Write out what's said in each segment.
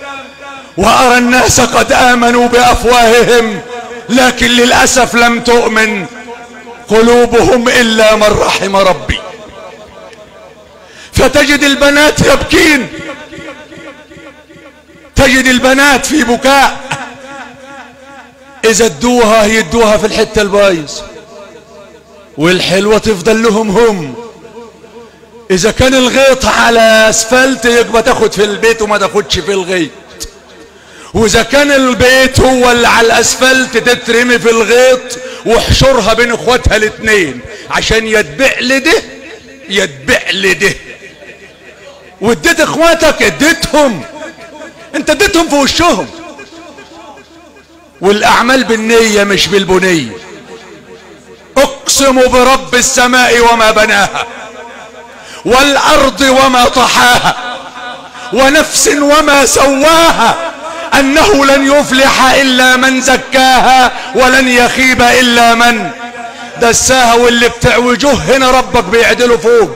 وأرى الناس قد آمنوا بأفواههم لكن للأسف لم تؤمن قلوبهم إلا من رحم ربي فتجد البنات يبكين تجد البنات في بكاء إذا ادوها يدوها في الحتة البايظ والحلوة تفضل لهم هم إذا كان الغيط على أسفلت يبقى تاخد في البيت وما تاخدش في الغيط واذا كان البيت هو اللي على الاسفلت تترمي في الغيط واحشرها بين اخواتها الاتنين عشان يتبع لده يتبع لده واديت اخواتك اديتهم انت اديتهم في وشهم والاعمال بالنية مش بالبنية اقسم برب السماء وما بناها والارض وما طحاها ونفس وما سواها انه لن يفلح الا من زكاها ولن يخيب الا من دساها واللي بتعوجوه هنا ربك بيعدله فوق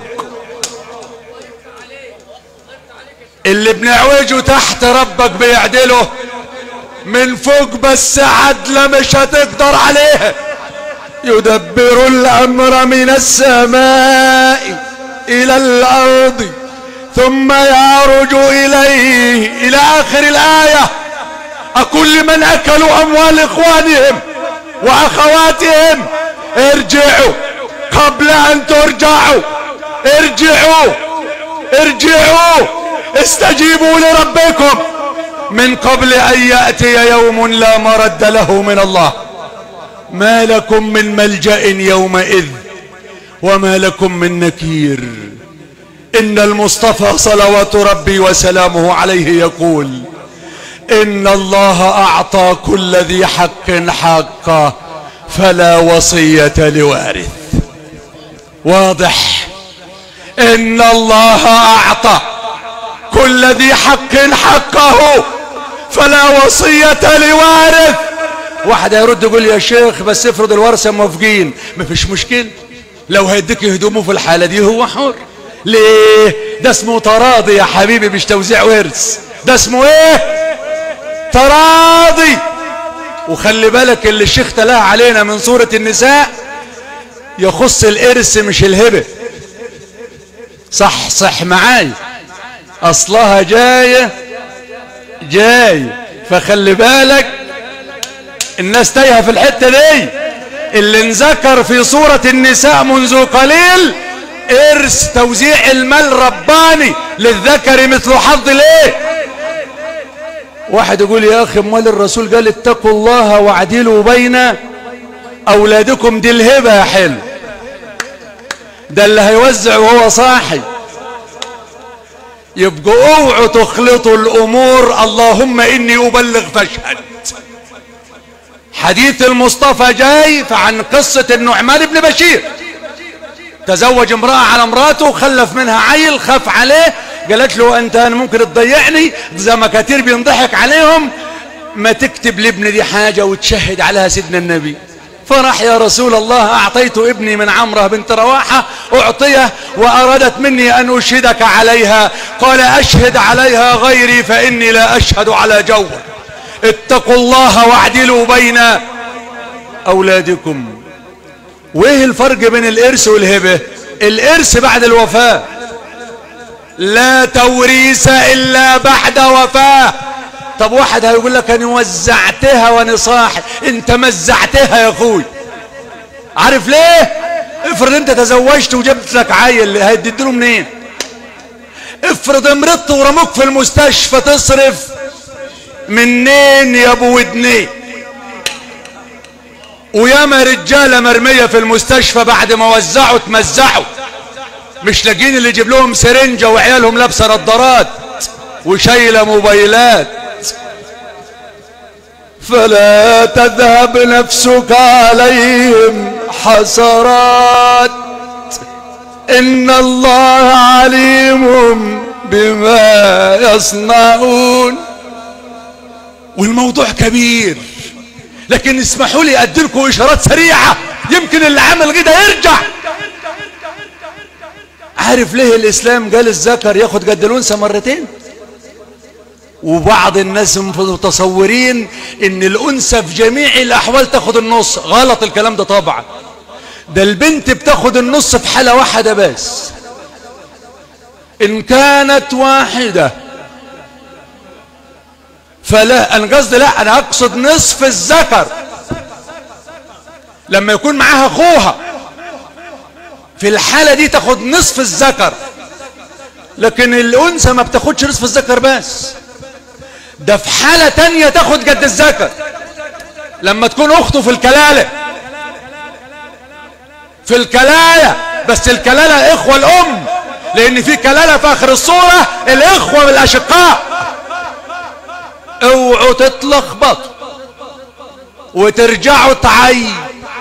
اللي بنعوجه تحت ربك بيعدله من فوق بس عدلة مش هتقدر عليها يدبر الامر من السماء الى الارض ثم يعرج اليه الى اخر الايه اقول لمن اكلوا اموال اخوانهم واخواتهم ارجعوا قبل ان ترجعوا ارجعوا ارجعوا استجيبوا لربكم من قبل ان ياتي يوم لا مرد له من الله ما لكم من ملجا يومئذ وما لكم من نكير ان المصطفى صلوات ربي وسلامه عليه يقول ان الله اعطى كل ذي حق حقه فلا وصية لوارث واضح ان الله اعطى كل ذي حق حقه فلا وصية لوارث واحد يرد يقول يا شيخ بس افرض الورثة موافقين مفيش مشكلة لو هيديك هدومه في الحالة دي هو حر ليه ده اسمه تراضي يا حبيبي مش توزيع ورث ده اسمه ايه تراضي وخلي بالك اللي الشيخ تلاها علينا من سورة النساء يخص الارث مش الهبة صح صح معاي اصلها جاية جاية فخلي بالك الناس تايهة في الحتة دي اللي انذكر في سورة النساء منذ قليل ارث توزيع المال رباني للذكر مثل حظ الايه واحد يقول يا اخي امال الرسول قال اتقوا الله واعدلوا بين اولادكم دي الهبه يا حلو ده اللي هيوزع وهو صاحي يبقوا اوعوا تخلطوا الامور اللهم اني ابلغ فاشهد حديث المصطفى جاي عن قصة النعمان بن بشير تزوج امرأة على امراته وخلف منها عيل خاف عليه قالت له انت انا ممكن تضيعني زي ما كتير بينضحك عليهم ما تكتب لابني دي حاجة وتشهد عليها سيدنا النبي فرح يا رسول الله اعطيت ابني من عمره بنت رواحة اعطيه وارادت مني ان اشهدك عليها قال اشهد عليها غيري فاني لا اشهد على جور اتقوا الله واعدلوا بين اولادكم وايه الفرق بين الارث والهبة الارث بعد الوفاة لا توريث الا بعد وفاة طب واحد هيقول لك انا وزعتها وانا صاحي انت مزعتها يا اخوي عارف ليه افرض انت تزوجت وجبت لك عيل هيديله منين افرض مرضت ورموك في المستشفى تصرف منين يا ابو ودني وياما رجاله مرميه في المستشفى بعد ما وزعوا تمزعوا مش لاقيين اللي يجيب لهم سرنجه وعيالهم لابسه نظارات وشايله موبايلات فلا تذهب نفسك عليهم حسرات ان الله عليم بما يصنعون والموضوع كبير لكن اسمحوا لي ادي لكم اشارات سريعه يمكن اللي عمل كده يرجع عارف ليه الاسلام قال الذكر ياخد قد الانثى مرتين وبعض الناس متصورين ان الانثى في جميع الاحوال تاخد النص غلط الكلام ده طبعا ده البنت بتاخد النص في حالة واحدة بس ان كانت واحدة فلا انا قصدي لا انا اقصد نصف الذكر لما يكون معاها اخوها في الحالة دي تاخد نصف الذكر لكن الانثى ما بتاخدش نصف الذكر بس ده في حالة تانية تاخد جد الذكر لما تكون اخته في الكلالة في الكلالة بس الكلالة اخوة الام لان في كلالة في اخر الصورة الاخوة بالاشقاء اوعوا تتلخبطوا وترجعوا تعي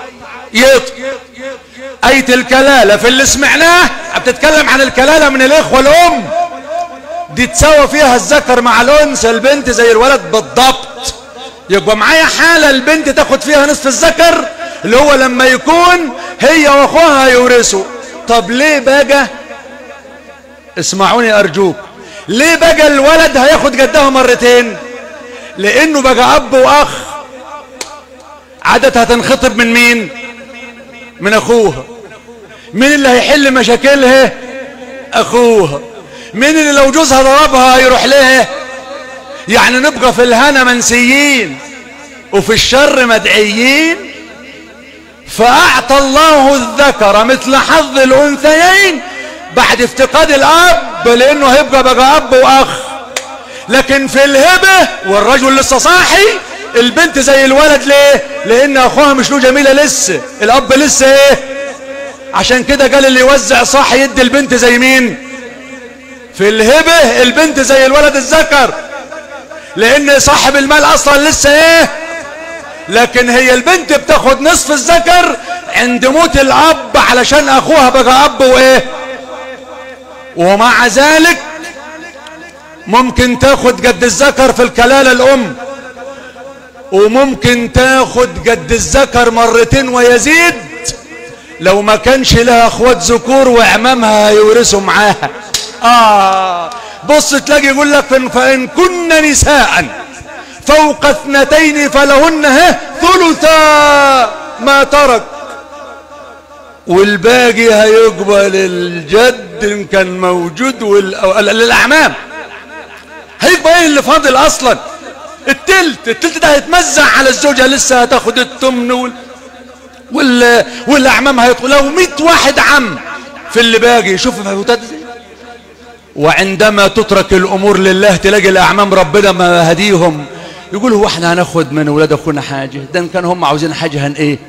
آية الكلالة في اللي سمعناه بتتكلم عن الكلالة من الإخوة الأم دي تساوى فيها الذكر مع الأنثى البنت زي الولد بالضبط يبقى معايا حالة البنت تاخد فيها نصف الذكر اللي هو لما يكون هي واخوها يورثوا طب ليه بقى اسمعوني ارجوك ليه بقى الولد هياخد جدها مرتين لانه بقى اب واخ عادتها تنخطب من مين من اخوها مين اللي هيحل مشاكلها اخوها مين اللي لو جوزها ضربها يروح لها يعني نبقى في الهنا منسيين وفي الشر مدعيين فأعطى الله الذكر مثل حظ الأنثيين بعد افتقاد الأب لأنه هيبقى بقى أب وأخ لكن في الهبة والرجل لسه صاحي البنت زي الولد ليه لأن أخوها مش له جميلة لسه الأب لسه إيه عشان كده قال اللي يوزع صاحي يدي البنت زي مين في الهبة البنت زي الولد الذكر لأن صاحب المال أصلا لسه إيه لكن هي البنت بتاخد نصف الذكر عند موت الاب علشان اخوها بقى اب وايه ومع ذلك ممكن تاخد جد الذكر في الكلالة الام وممكن تاخد جد الذكر مرتين ويزيد لو ما كانش لها اخوات ذكور وعمامها هيورثوا معاها اه بص تلاقي يقول لك فان كن نساء فوق اثنتين فلهن ها ثلثا ما ترك والباقي هيقبل الجد ان كان موجود وال... للاعمام هيقبل ايه اللي فاضل اصلا التلت التلت ده هيتمزع على الزوجه لسه هتاخد التمن وال... وال... والاعمام هيدخل لو 100 واحد عم في اللي باقي شوف فوتات ازاي وعندما تترك الامور لله تلاقي الاعمام ربنا ما هديهم يقول هو احنا هناخد من ولاد اخونا حاجة ده ان كان هم عاوزين حاجة هن ايه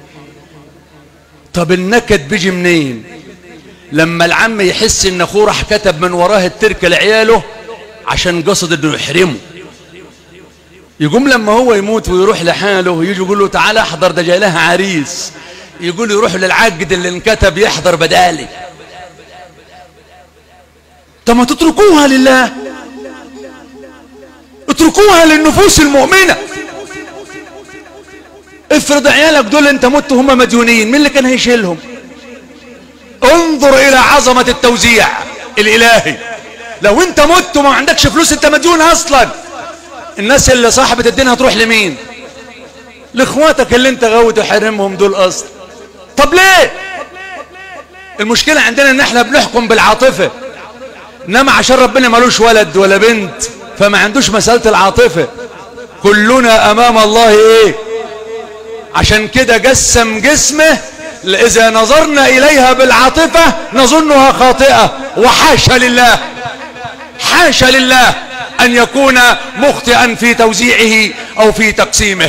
طب النكد بيجي منين لما العم يحس ان اخوه راح كتب من وراه التركة لعياله عشان قصد انه يحرمه يقوم لما هو يموت ويروح لحاله يجي يقول له تعالى احضر ده جاي لها عريس يقول يروح للعقد اللي انكتب يحضر بدالي طب ما تتركوها لله اتركوها للنفوس المؤمنة افرض عيالك دول انت مت هم مديونين مين اللي كان هيشيلهم انظر الى عظمة التوزيع الالهي لو انت مت وما عندكش فلوس انت مديون اصلا الناس اللي صاحبة الدين هتروح لمين لاخواتك اللي انت غاوي تحرمهم دول اصلا طب ليه المشكلة عندنا ان احنا بنحكم بالعاطفة انما عشان ربنا ملوش ولد ولا بنت فما عندوش مسألة العاطفة كلنا أمام الله إيه عشان كده جسم جسمه إذا نظرنا إليها بالعاطفة نظنها خاطئة وحاشا لله حاشا لله أن يكون مخطئا في توزيعه أو في تقسيمه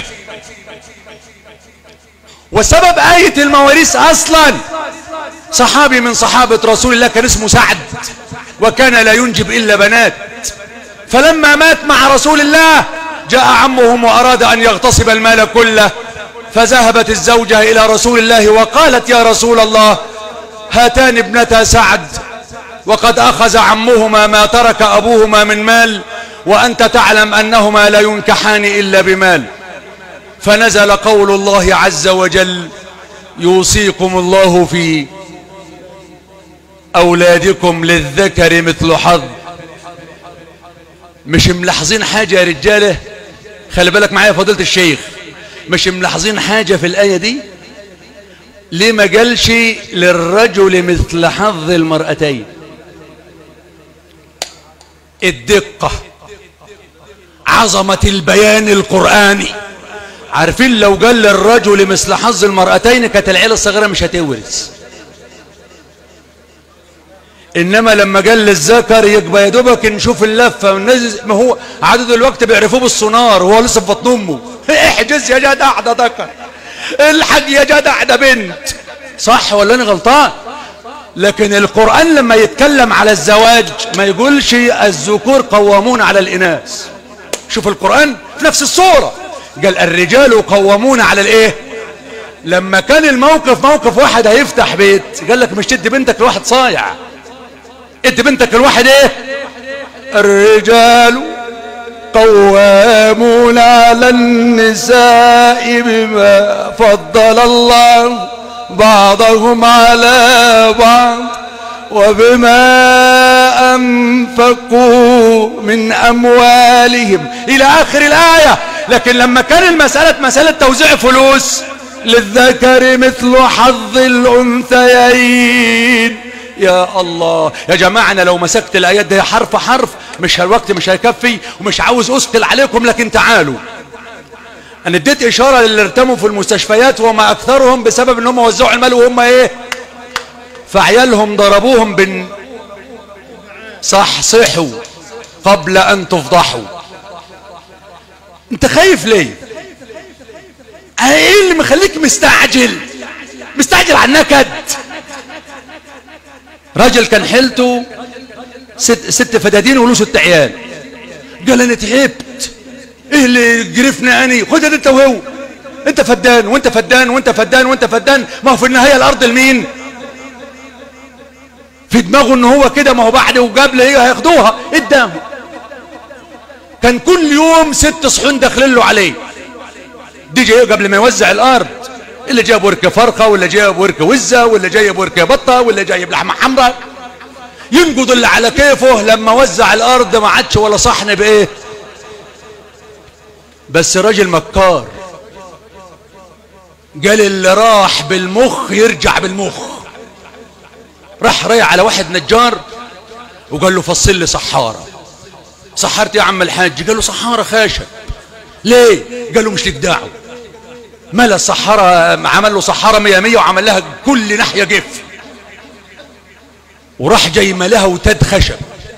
وسبب آية المواريث أصلا صحابي من صحابة رسول الله كان اسمه سعد وكان لا ينجب إلا بنات فلما مات مع رسول الله جاء عمهم وأراد أن يغتصب المال كله فذهبت الزوجة إلى رسول الله وقالت يا رسول الله هاتان ابنتا سعد وقد أخذ عمهما ما ترك أبوهما من مال وأنت تعلم أنهما لا ينكحان إلا بمال فنزل قول الله عز وجل يوصيكم الله في أولادكم للذكر مثل حظ مش ملاحظين حاجة يا رجالة خلي بالك معايا فضيلة الشيخ مش ملاحظين حاجة في الآية دي ليه ما قالش للرجل مثل حظ المرأتين الدقة عظمة البيان القرآني عارفين لو قال للرجل مثل حظ المرأتين كانت العيلة الصغيرة مش هتورث انما لما قال للذكر يبقى يا دوبك نشوف اللفه والناس ما هو عدد الوقت بيعرفوه بالسونار وهو لسه في بطن امه احجز يا جدع ده ذكر الحق يا جدع ده بنت صح ولا انا غلطان لكن القرآن لما يتكلم على الزواج ما يقولش الذكور قوامون على الإناث شوف القرآن في نفس الصورة قال الرجال قوامون على الايه لما كان الموقف موقف واحد هيفتح بيت قال لك مش تدي بنتك لواحد صايع ادي بنتك لواحد ايه الرجال قوامون على النساء بما فضل الله بعضهم على بعض وبما أنفقوا من أموالهم إلى آخر الآية لكن لما كان المسألة مسألة توزيع فلوس للذكر مثل حظ الأنثيين يا الله يا جماعة أنا لو مسكت الآيات دي حرف حرف مش الوقت مش هيكفي ومش عاوز أثقل عليكم لكن تعالوا أنا اديت إشارة للي ارتموا في المستشفيات وما أكثرهم بسبب أنهم وزعوا المال وهم إيه فعيالهم ضربوهم بن صحصحوا قبل أن تفضحوا أنت خايف ليه ايه اللي مخليك مستعجل مستعجل على النكد راجل كان حيلته ست, ست فدادين وله ست عيال قال انا تعبت ايه اللي جرفنا اني خد انت وهو انت فدان وانت فدان وانت فدان وانت فدان ما هو في النهايه الارض لمين في دماغه ان هو كده ما هو بعد وقبل ايه هياخدوها قدامه كان كل يوم ست صحون داخلين له عليه دي جاي قبل ما يوزع الارض اللي جايب وركه فرخه ولا جايب وركه وزه ولا جايب وركه بطه ولا جايب لحمه حمراء ينقض اللي على كيفه لما وزع الارض ما عادش ولا صحن بايه بس راجل مكار قال اللي راح بالمخ يرجع بالمخ راح رايح على واحد نجار وقال له فصل لي صحاره صحرت يا عم الحاج قال له صحاره خاشب ليه قال له مش لك داعو ملا الصحارة عمل له صحارة مية مية وعمل لها كل ناحية جف وراح جاي ملاها وتد خشب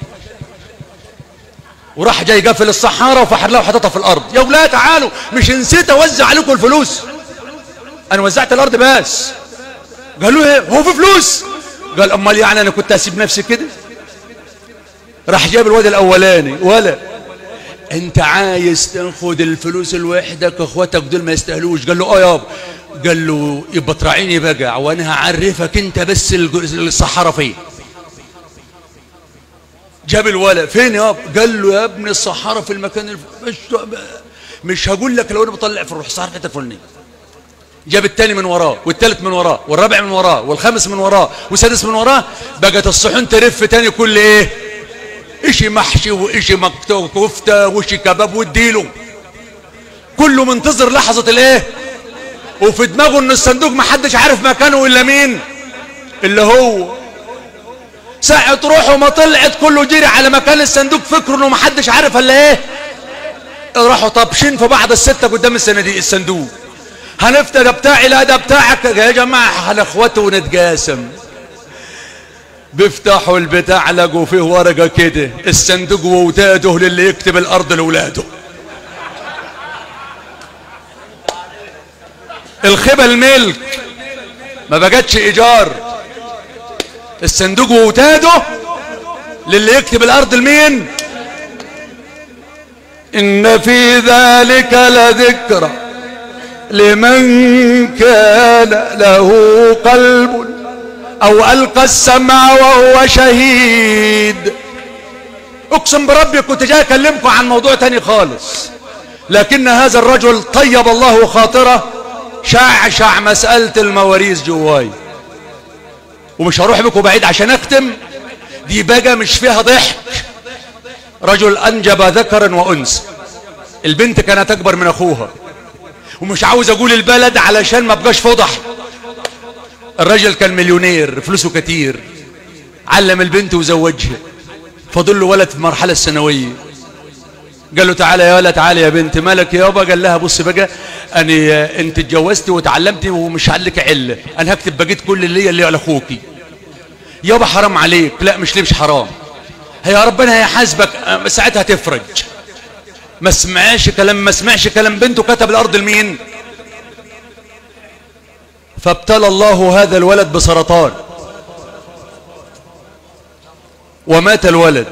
وراح جاي قافل الصحارة وفحر لها وحطتها في الأرض يا ولاد تعالوا مش نسيت أوزع عليكم الفلوس أنا وزعت الأرض بس قالوا ايه هو في فلوس قال أمال يعني أنا كنت أسيب نفسي كده راح جاب الواد الأولاني ولا انت عايز تاخد الفلوس لوحدك اخواتك دول ما يستاهلوش قال له اه يابا قال له يبقى تراعيني بقى وانا هعرفك انت بس الصحراء فين جاب الولد فين يابا قال له يا ابني الصحراء في المكان الف... مش مش هقول لك لو انا بطلع في الروح صحراء حته فلانيه جاب التاني من وراه والتالت من وراه والرابع من وراه والخامس من وراه والسادس من وراه بقت الصحون ترف تاني كل ايه اشي محشي واشي كفتة واشي كباب واديله كله منتظر لحظة الايه وفي دماغه ان الصندوق ما حدش عارف مكانه الا مين اللي هو ساعة روحه ما طلعت كله جري على مكان الصندوق فكره انه ما حدش عارف الا ايه راحوا طابشين في بعض الستة قدام الصناديق الصندوق هنفتح ده بتاعي لا ده بتاعك يا جماعة على اخواته ونتقاسم بيفتحوا البتاع لقوا فيه ورقة كده الصندوق ووداده للي يكتب الأرض لولاده الخبة الملك ما بقتش إيجار الصندوق ووداده للي يكتب الأرض لمين إن في ذلك لذكرى لمن كان له قلب او القى السمع وهو شهيد اقسم بربي كنت جاي اكلمكم عن موضوع تاني خالص لكن هذا الرجل طيب الله خاطره شعشع مسألة المواريث جواي ومش هروح بكم بعيد عشان اختم دي بقى مش فيها ضحك رجل أنجب ذكرا وأنثى البنت كانت أكبر من أخوها ومش عاوز أقول البلد علشان ما بقاش فضح الرجل كان مليونير فلوسه كتير علم البنت وزوجها فضل له ولد في المرحلة الثانوية قال له تعالى يا ولد تعالى يا بنت مالك يابا قال لها بص بقى أنا أنت اتجوزتي وتعلمتي ومش هلك علة أنا هكتب بقيت كل اللي هي اللي على أخوكي يابا حرام عليك لا مش ليه مش حرام هي ربنا هيحاسبك ساعتها تفرج ما سمعش كلام ما سمعش كلام بنته كتب الأرض لمين فابتلى الله هذا الولد بسرطان ومات الولد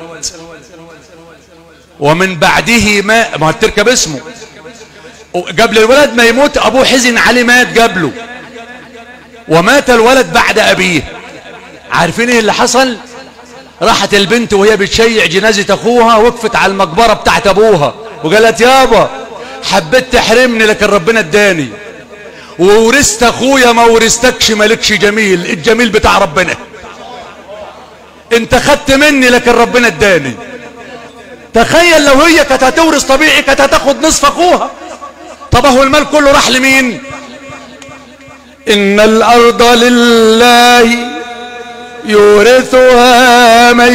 ومن بعده ما ما هتركب اسمه قبل الولد ما يموت ابوه حزن عليه مات قبله ومات الولد بعد ابيه عارفين ايه اللي حصل راحت البنت وهي بتشيع جنازة اخوها وقفت على المقبرة بتاعت ابوها وقالت يابا حبيت تحرمني لكن ربنا اداني وورثت اخويا ما ورثتكش مالكش جميل الجميل بتاع ربنا انت خدت مني لكن ربنا اداني تخيل لو هي كانت هتورث طبيعي كانت هتاخد نصف اخوها طب هو المال كله راح لمين ان الارض لله يورثها من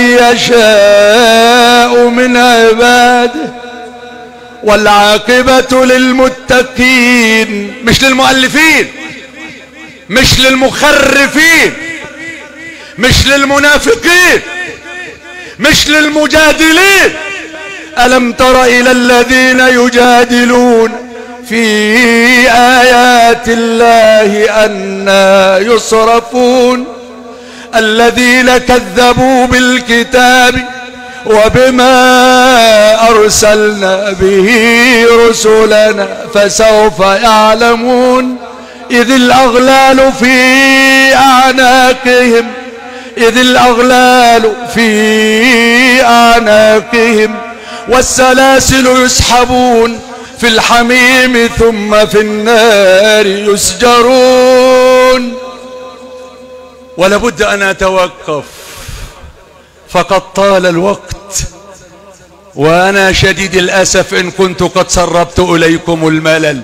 يشاء من عباده والعاقبة للمتقين مش للمؤلفين مش للمخرفين مش للمنافقين مش للمجادلين ألم تر إلى الذين يجادلون في آيات الله أنا يصرفون الذين كذبوا بالكتاب وبما أرسلنا به رسلنا فسوف يعلمون إذ الأغلال في أعناقهم إذ الأغلال في أعناقهم والسلاسل يسحبون في الحميم ثم في النار يسجرون ولابد أن أتوقف فقد طال الوقت وأنا شديد الأسف إن كنت قد سربت إليكم الملل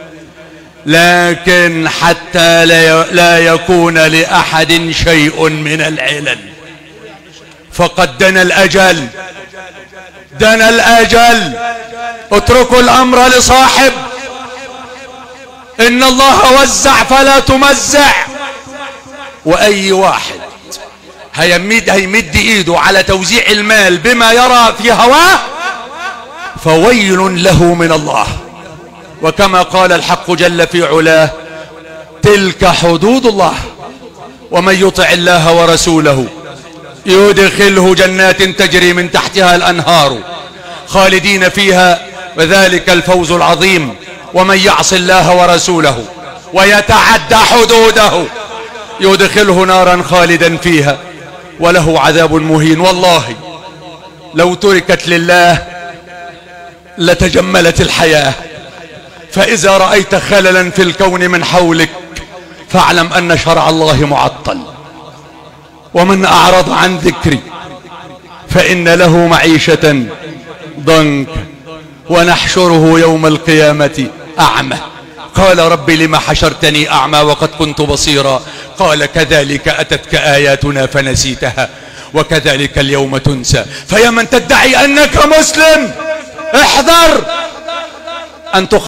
لكن حتى لا يكون لأحد شيء من العلل فقد دنا الأجل دنا الأجل اتركوا الأمر لصاحب إن الله وزع فلا تمزع وأي واحد هيمد, هيمد ايده على توزيع المال بما يرى في هواه فويل له من الله وكما قال الحق جل في علاه تلك حدود الله ومن يطع الله ورسوله يدخله جنات تجري من تحتها الأنهار خالدين فيها وذلك الفوز العظيم ومن يعص الله ورسوله ويتعدى حدوده يدخله نارا خالدا فيها وله عذاب مهين والله لو تركت لله لتجملت الحياة فإذا رأيت خللا في الكون من حولك فاعلم أن شرع الله معطل ومن أعرض عن ذكري فإن له معيشة ضنك ونحشره يوم القيامة أعمى قال رب لما حشرتني أعمى وقد كنت بصيرا قال كذلك أتتك آياتنا فنسيتها وكذلك اليوم تنسى فيا من تدعي أنك مسلم احذر أن